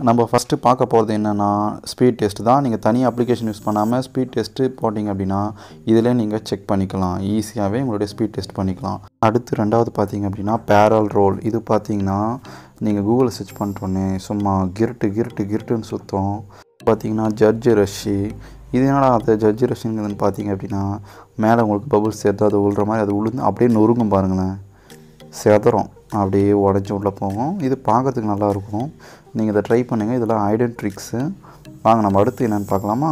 நம்ம ஃபஸ்ட்டு பார்க்க போகிறது என்னென்னா ஸ்பீட் டெஸ்ட் தான் நீங்கள் தனி அப்ளிகேஷன் யூஸ் பண்ணாமல் ஸ்பீட் டெஸ்ட்டு போட்டிங்க அப்படின்னா இதிலே நீங்கள் செக் பண்ணிக்கலாம் ஈஸியாகவே உங்களுடைய ஸ்பீட் டெஸ்ட் பண்ணிக்கலாம் அடுத்து ரெண்டாவது பார்த்தீங்க அப்படின்னா பேரல் ரோல் இது பார்த்தீங்கன்னா நீங்கள் கூகுளில் சர்ச் பண்ணிட்டோன்னே சும்மா கிருட்டு கிருட்டு கிருட்டுன்னு சுத்தம் பார்த்தீங்கன்னா ஜட்ஜு ரஷ்ஷு இது என்னடா அது ஜட்ஜு ரஷ்ஷுங்கிறதுன்னு பார்த்தீங்க அப்படின்னா மேலே உங்களுக்கு பபுள்ஸ் சேர்த்து அது உள்ற மாதிரி அது உளுந்து அப்படியே நொறுங்கும் பாருங்களேன் செதறும் அப்படியே உடஞ்சி உள்ளே போகும் இது பார்க்கறதுக்கு நல்லா இருக்கும் நீங்கள் இதை ட்ரை பண்ணுங்கள் இதெல்லாம் ஐடன் ட்ரிக்ஸு வாங்க நம்ம அடுத்து என்னென்னு பார்க்கலாமா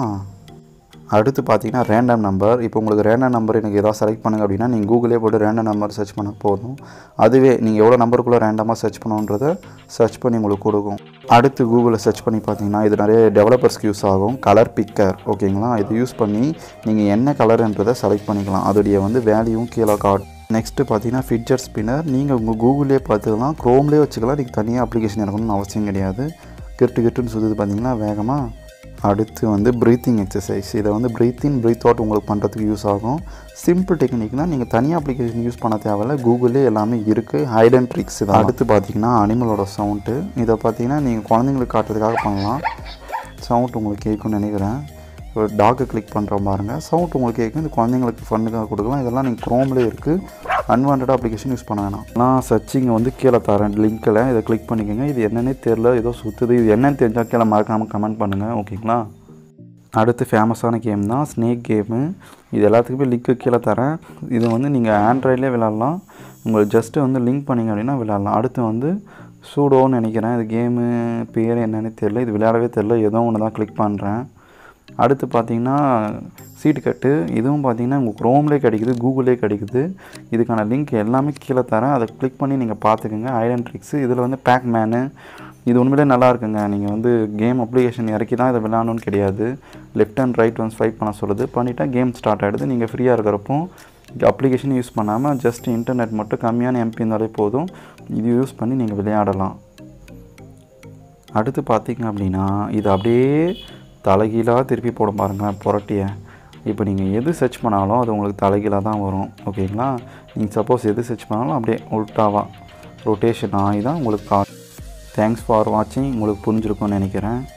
அடுத்து பார்த்தீங்கன்னா ரேண்டம் நம்பர் இப்போ உங்களுக்கு ரேண்டம் நம்பர் எனக்கு ஏதாவது செலக்ட் பண்ணுங்க அப்படின்னா நீங்கள் கூகுளே போட்டு ரேண்டம் நம்பர் சர்ச் பண்ண போதும் அதுவே நீங்கள் எவ்வளோ நம்பருக்குள்ளே ரேண்டமாக சர்ச் பண்ணணுன்றதை சர்ச் பண்ணி உங்களுக்கு கொடுக்கும் அடுத்து கூகுளில் சர்ச் பண்ணி பார்த்தீங்கன்னா இது நிறைய டெவலப்பர்ஸ்க்கு யூஸ் ஆகும் கலர் பிக்கர் ஓகேங்களா இது யூஸ் பண்ணி நீங்கள் என்ன கலருன்றதை செலக்ட் பண்ணிக்கலாம் அதோடைய வந்து வேல்யூவும் கீழே காட் நெக்ஸ்ட்டு பார்த்தீங்கன்னா ஃபிட்ஜர் ஸ்பின்னர் நீங்கள் உங்கள் கூகுளே பார்த்துக்கலாம் க்ரோம்லேயே வச்சுக்கலாம் நீங்கள் தனியாக அப்ளிகேஷன் இருக்கணும்னு அவசியம் கிடையாது கிட்டு கிட்டுன்னு சுற்றுது பார்த்தீங்கன்னா வேகமாக அடுத்து வந்து ப்ரீத்திங் எக்ஸசைஸ் இதை வந்து ப்ரீத் இன் ப்ரீத் அவுட் உங்களுக்கு பண்ணுறதுக்கு யூஸ் ஆகும் சிம்பிள் டெக்னிக்னால் நீங்கள் தனியாக அப்ளிகேஷன் யூஸ் பண்ண தேவையில்ல கூகுளே எல்லாமே இருக்குது ஹைட் அண்ட் ட்ரிக்ஸ் தான் அடுத்து பார்த்தீங்கன்னா அனிமலோட சவுண்டு இதை பார்த்தீங்கன்னா நீங்கள் குழந்தைங்களுக்கு காட்டுறதுக்காக பண்ணலாம் சவுண்ட் உங்களுக்கு கேட்கும்னு நினைக்கிறேன் ஒரு டாக்கு கிளிக் பண்ணுறோம் பாருங்கள் சவுண்ட் உங்களுக்கு கேட்கும் இது குழந்தைங்களுக்கு ஃபண்ணுக்காக கொடுக்கலாம் இதெல்லாம் நீங்கள் க்ரோம்லேயே இருக்குது அன்வான்ட் அப்ளிகேஷன் யூஸ் பண்ண வேணாம் நான் சர்ச்சிங்கை வந்து கீழே தரேன் லிங்க்கில் இதை கிளிக் பண்ணிக்கோங்க இது என்னன்னே தெரில ஏதோ சுற்றுது இது என்னன்னு தெரிஞ்சால் கீழே மறக்காமல் கமெண்ட் பண்ணுங்கள் ஓகேங்களா அடுத்து ஃபேமஸான கேம் தான் ஸ்னேக் கேமு இது எல்லாத்துக்குமே லிங்க்கு கீழே தரேன் இது வந்து நீங்கள் ஆண்ட்ராய்ட்லேயே விளாட்லாம் உங்களுக்கு ஜஸ்ட்டு வந்து லிங்க் பண்ணிங்க அப்படின்னா விளாட்லாம் அடுத்து வந்து சூடோன்னு நினைக்கிறேன் இது கேமு பேர் என்னன்னு தெரில இது விளையாடவே தெரில ஏதோ ஒன்று தான் கிளிக் பண்ணுறேன் அடுத்து பார்த்தீங்கன்னா சீட்டு கட்டு இதுவும் பார்த்தீங்கன்னா உங்கள் க்ரோம்லேயே கிடைக்குது கூகுளே கிடைக்குது இதுக்கான லிங்க் எல்லாமே கீழே தரேன் அதை கிளிக் பண்ணி நீங்கள் பார்த்துக்குங்க ஐடன் ட்ரிக்ஸு இதில் வந்து பேக் மேனு இது உண்மையிலே நல்லா இருக்குங்க நீங்கள் வந்து கேம் அப்ளிகேஷன் இறக்கி தான் இதை விளாடணும்னு கிடையாது லெஃப்ட் அண்ட் ரைட் வந்து ஸ்வைப் பண்ண சொல்லுது பண்ணிட்டா கேம் ஸ்டார்ட் ஆகிடுது நீங்கள் ஃப்ரீயாக இருக்கிறப்போ அப்ளிகேஷன் யூஸ் பண்ணாமல் ஜஸ்ட் இன்டர்நெட் மட்டும் கம்மியான எம்பி இருந்தாலே போதும் இது யூஸ் பண்ணி நீங்கள் விளையாடலாம் அடுத்து பார்த்தீங்க அப்படின்னா இது அப்படியே தலைகீழாக திருப்பி போட பாருங்கள் புரட்டியை இப்போ நீங்கள் எது சர்ச் பண்ணாலும் அது உங்களுக்கு தலைகீழாக தான் வரும் ஓகேங்களா நீங்கள் சப்போஸ் எது சர்ச் பண்ணாலும் அப்படியே உல்ட்டாவாக ரொட்டேஷன் ஆகி தான் உங்களுக்கு கா தேங்க்ஸ் ஃபார் வாட்சிங் உங்களுக்கு புரிஞ்சிருக்கும்னு நினைக்கிறேன்